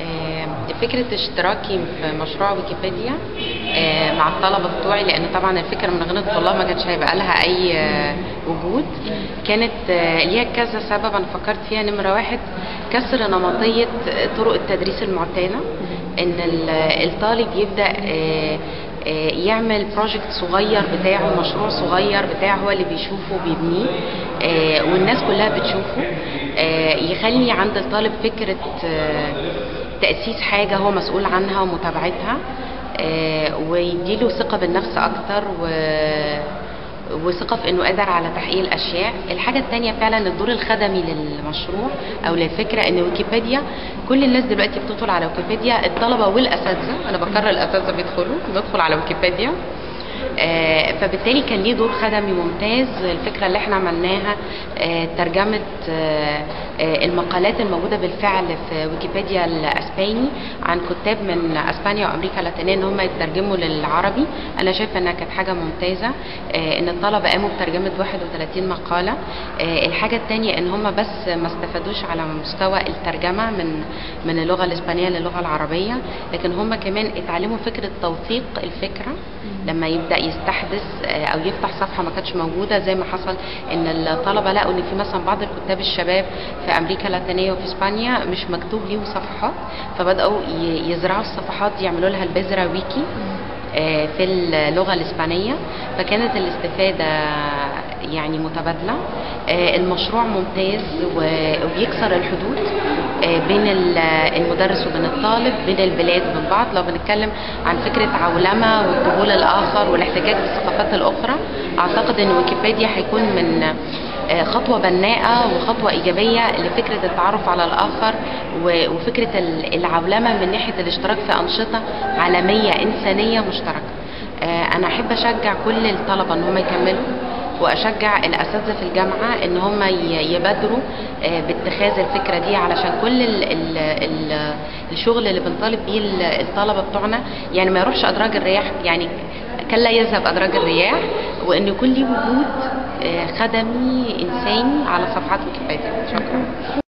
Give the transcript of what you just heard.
آه، فكرة اشتراكي في مشروع ويكيبيديا آه، مع الطلبة بتوعي لأن طبعا الفكرة من غير الطلاب ما كانش هيبقى لها أي آه، وجود كانت آه، ليها كذا سبب أنا فكرت فيها نمرة واحد كسر نمطية طرق التدريس المعتادة إن ال- الطالب يبدأ آه، آه، يعمل بروجكت صغير بتاعه مشروع صغير بتاعه هو اللي بيشوفه وبيبنيه آه، والناس كلها بتشوفه آه، يخلي عند الطالب فكرة آه، تأسيس حاجة هو مسؤول عنها ومتابعتها آه، ويديله ثقة بالنفس أكتر و وثقة في انه قادر على تحقيق الاشياء الحاجة التانية فعلا الدور الخدمي للمشروع او للفكرة ان ويكيبيديا كل الناس دلوقتي بتدخل على ويكيبيديا الطلبة والاساتذة انا بكرر الاساتذة بيدخلوا ندخل على ويكيبيديا آه، فبالتالي كان ليه دور خدمي ممتاز الفكره اللي احنا عملناها آه، ترجمه آه، آه، المقالات الموجوده بالفعل في ويكيبيديا الاسباني عن كتاب من اسبانيا وامريكا اللاتينيه ان هم يترجموا للعربي انا شايفه انها كانت حاجه ممتازه آه، ان الطلبه قاموا بترجمه 31 مقاله آه، الحاجه الثانيه ان هم بس ما استفادوش على مستوى الترجمه من من اللغه الاسبانيه للغه العربيه لكن هم كمان اتعلموا فكره توثيق الفكره لما يبدا يستحدث آه، او يفتح صفحه ما كانتش موجوده زي ما حصل ان الطلبه لقوا ان في مثلا بعض الكتاب الشباب في امريكا اللاتينيه وفي اسبانيا مش مكتوب ليهم صفحات فبداوا ي- يزرعوا الصفحات دي يعملوا لها البذره ويكي آه، في اللغة الإسبانية فكانت الاستفادة يعني متبادلة آه، المشروع ممتاز و- وبيكسر الحدود آه، بين ال- المدرس وبين الطالب بين البلاد وبين بعض لو بنتكلم عن فكرة عولمة والقبول الآخر والاحتكاك بالثقافات الأخرى أعتقد أن ويكيبيديا هيكون من آه، خطوة بناءة وخطوة إيجابية لفكرة التعرف على الآخر و- وفكرة ال- العولمة من ناحية الاشتراك في أنشطة عالمية إنسانية مشتركة آه، أنا أحب أشجع كل الطلبة إن هم يكملوا واشجع الاساتذه في الجامعه ان هم ي- يبادروا آه، باتخاذ الفكره دي علشان كل ال ال ال الشغل اللي بنطالب بيه ال- الطلبه بتوعنا يعني ما يروحش ادراج الرياح يعني كان لا يذهب ادراج الرياح وان يكون ليه وجود آه، خدمي انساني على صفحات ويكيبيديا شكرا